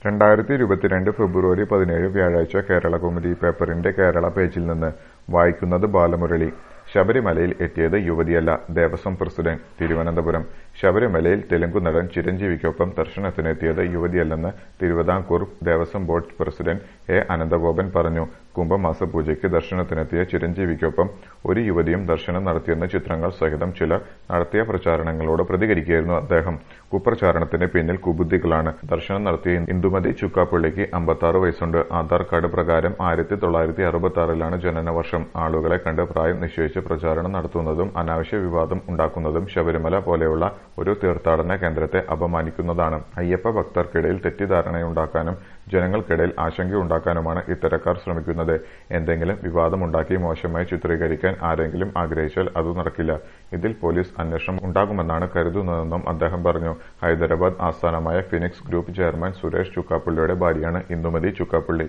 രണ്ടായിരത്തി ഇരുപത്തിരണ്ട് ഫെബ്രുവരി പതിനേഴ് വ്യാഴാഴ്ച കേരളകൗമുദി പേപ്പറിന്റെ കേരള പേജിൽ നിന്ന് വായിക്കുന്നത് ബാലമുരളി ശബരിമലയിൽ എത്തിയത് യുവതിയല്ല ദേവസ്വം പ്രസിഡന്റ് തിരുവനന്തപുരം ശബരിമലയിൽ തെലുങ്കുനടൻ ചിരഞ്ജീവിക്കൊപ്പം ദർശനത്തിനെത്തിയത് യുവതിയല്ലെന്ന് Travancore Devaswom board president A Ananthagopan പറഞ്ഞു കുംഭമാസ പൂജയ്ക്ക് ദർശനത്തിനെത്തിയ ചിരഞ്ജീവിക്കൊപ്പം ഒരു യുവതിയും ദർശനം നടത്തിയെന്ന ചിത്രങ്ങൾ സഹിതം ചിലർ നടത്തിയ പ്രചാരണങ്ങളോട് പ്രതികരിക്കുകയായിരുന്നു അദ്ദേഹം കുപ്രചാരണത്തിന് പിന്നിൽ കുബുദ്ധികളാണ് ദർശനം നടത്തിയ ഇന്ദുമതി ചുക്കാപ്പള്ളിക്ക് അമ്പത്താറ് വയസ്സുണ്ട് ആധാർ കാർഡ് പ്രകാരം ആയിരത്തി തൊള്ളായിരത്തി അറുപത്തി ആറിലാണ് ജനനവർഷം ആളുകളെ കണ്ട് പ്രായം നിശ്ചയിച്ച് പ്രചാരണം നടത്തുന്നതും അനാവശ്യ വിവാദം ഉണ്ടാക്കുന്നതും ശബരിമല പോലെയുള്ള ഒരു തീർത്ഥാടന കേന്ദ്രത്തെ അപമാനിക്കുന്നതാണ് അയ്യപ്പ ഭക്തർക്കിടയിൽ തെറ്റിദ്ധാരണയുണ്ടാക്കാനും ജനങ്ങൾക്കിടയിൽ ആശങ്കയുണ്ടാക്കാനുമാണ് ഇത്തരക്കാർ ശ്രമിക്കുന്നത് എന്തെങ്കിലും വിവാദമുണ്ടാക്കി മോശമായി ചിത്രീകരിക്കാൻ ആരെങ്കിലും ആഗ്രഹിച്ചാൽ അത് നടക്കില്ല ഇതിൽ പോലീസ് അന്വേഷണം ഉണ്ടാകുമെന്നാണ് കരുതുന്നതെന്നും അദ്ദേഹം പറഞ്ഞു ഹൈദരാബാദ് ആസ്ഥാനമായ ഫിനിക്സ് ഗ്രൂപ്പ് ചെയർമാൻ സുരേഷ് ചുക്കാപ്പള്ളിയുടെ ഭാര്യയാണ് ഇന്ദുമതി ചുക്കാപ്പള്ളി